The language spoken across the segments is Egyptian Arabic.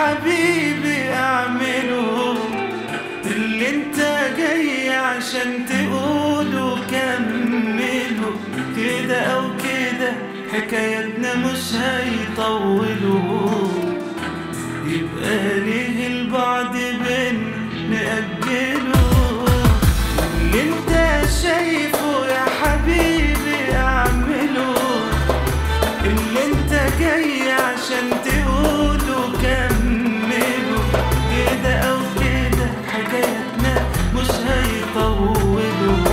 حبيبي اعمله اللي انت جاي عشان تقوله كمله كده او كده حكايتنا مش هيطولوا يبقى ليه البعد بين نأجله اللي انت شايفه يا حبيبي اعمله اللي انت جاي عشان تقوله كمله كده او كده حكايتنا مش هيطولوا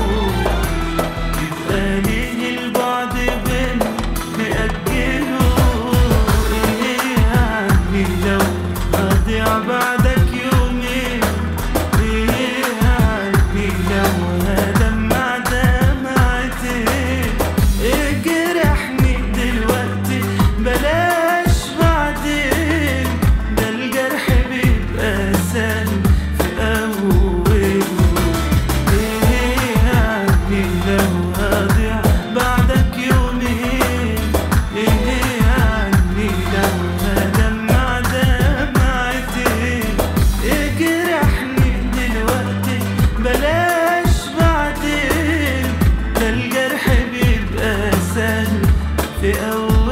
يبقى ليه البعد بين نأجله ايه يعني لو هضيع بعدك يومين ايه يعني لو هدمع دمعتين ايه جرحني دلوقتي بلاش بعدين ده الجرح بيبقى سهل في أوله ايه يعني لو هضيع بعدك يومين ايه يعني لو هدمع دمعتين ايه جرحني دلوقتي بلاش بعدين ده الجرح بيبقى سهل في أوله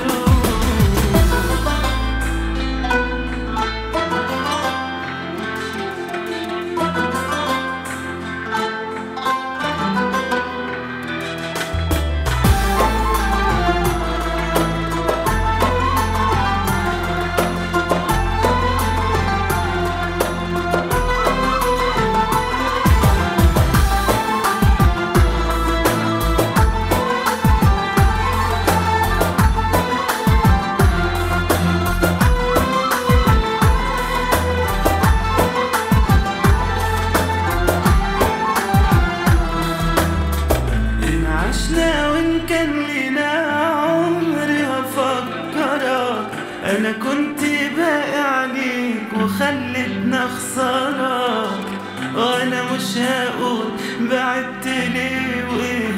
إن عشنا وإن كان لينا عمري هفكرك أنا كنت باقي عليك وخلتنا خسارك وأنا مش هقول بعدت ليه وإيه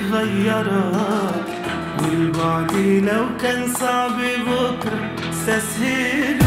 غيرك والبعد لو كان صعب بكرة استسهله